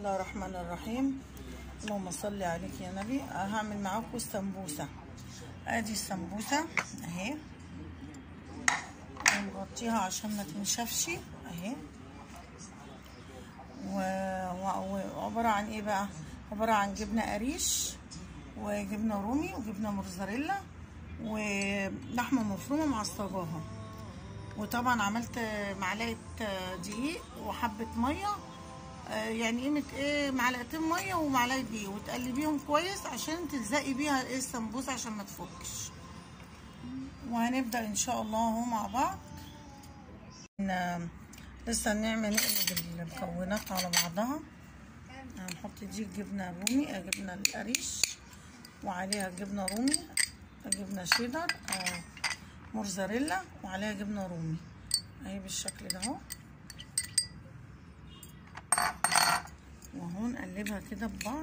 الله الرحمن الرحيم اللهم صل عليك يا نبي هعمل معاكم السمبوسه ادي السمبوسه اهي ونغطيها عشان ما تنشفش اهي وعباره عن ايه بقى عباره عن جبنه قريش وجبنه رومي وجبنه موتزاريلا ولحمه مفرومه معصجاها وطبعا عملت معلقه دقيق وحبه ميه يعني قيمه ايه معلقتين ميه ومعلقه دقيق وتقلبيهم كويس عشان تلزقي بيها ايه السمبوسه عشان ما تفكش وهنبدا ان شاء الله اهو مع بعض لسه هنعمل نقلب المكونات على بعضها هنحط دي الجبنه الرومي جبنه القريش وعليها جبنه رومي جبنه شيدر او موزاريلا وعليها جبنه رومي اهي بالشكل ده اهو واهو نقلبها كده ببعض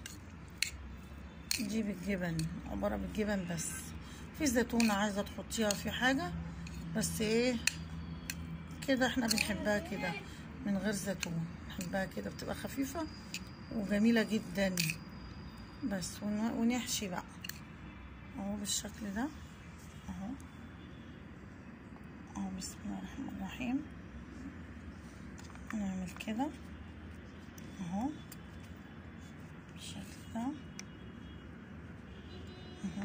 دي بالجبن عباره بالجبن بس في زيتونه عايزه تحطيها في حاجه بس ايه كده احنا بنحبها كده من غير زيتون بنحبها كده بتبقى خفيفه وجميله جدا بس ونحشي بقى اهو بالشكل ده اهو اهو بسم الله الرحمن الرحيم نعمل كده اهو بالشكل ده اهو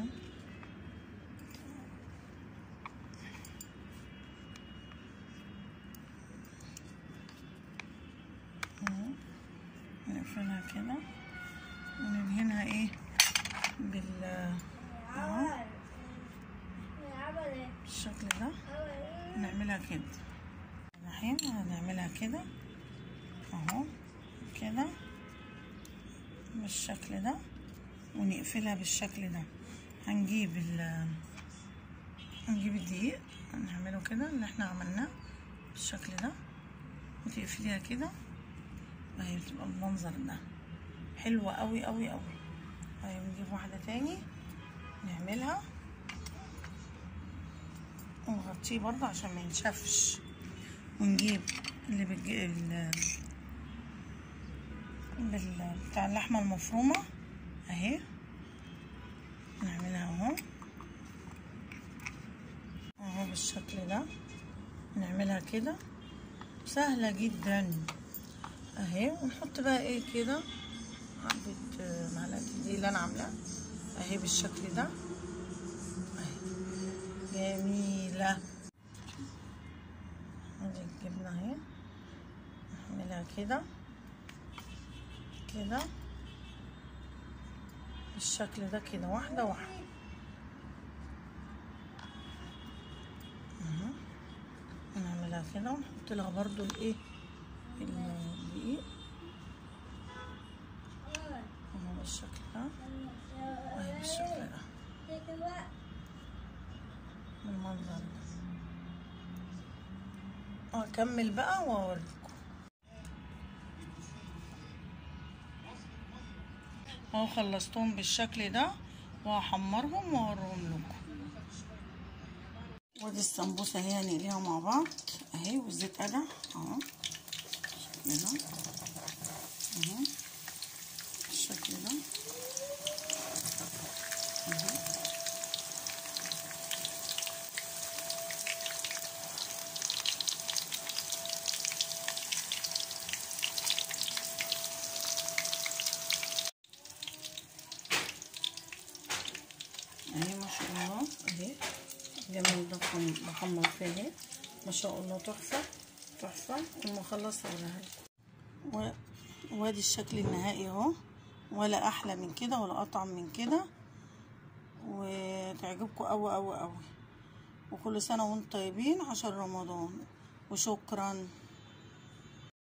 اهو نقفلها كده وندهنها ايه بال اهو بالشكل ده نعملها كده الرحيم هنعملها كده اهو كده بالشكل ده ونقفلها بالشكل ده هنجيب ال هنجيب الدقيق هنعمله كده اللي احنا عملناه بالشكل ده وتقفليها كده وهي بتبقى المنظر ده حلوة قوي قوي قوي طيب نجيب واحدة تاني نعملها ونغطيه برضه عشان ما ينشفش ونجيب اللي بتجي بال بتاع اللحمة المفرومة اهي نعملها اهو اهو بالشكل ده نعملها كده سهلة جدا اهي ونحط بقى ايه كده حبة معلقة دي اللي انا عاملاها اهي بالشكل ده اهي جميلة ادي الجبنة اهي نعملها كده كده بالشكل ده كده واحدة واحدة اهو نعملها كده ونحط لها برضو الايه الدقيق اهو بالشكل ده اهي بالشكل ده بالمنظر ده اكمل بقى واوريكم اهو خلصتهم بالشكل ده وهحمرهم واوريهم لكم ودي السمبوسه اهي هنقليها مع بعض اهي والزيت قدع اهو بالشكل ده اهو بالشكل ده اهو اهي ما شاء الله اهي جميل ده بحمر فيها اهي ما شاء الله تحفه تحفه وما اخلص اوريها لكم وادي الشكل النهائي اهو ولا احلى من كده ولا اطعم من كده وتعجبكم قوي قوي قوي وكل سنه وانتم طيبين عشان رمضان وشكرا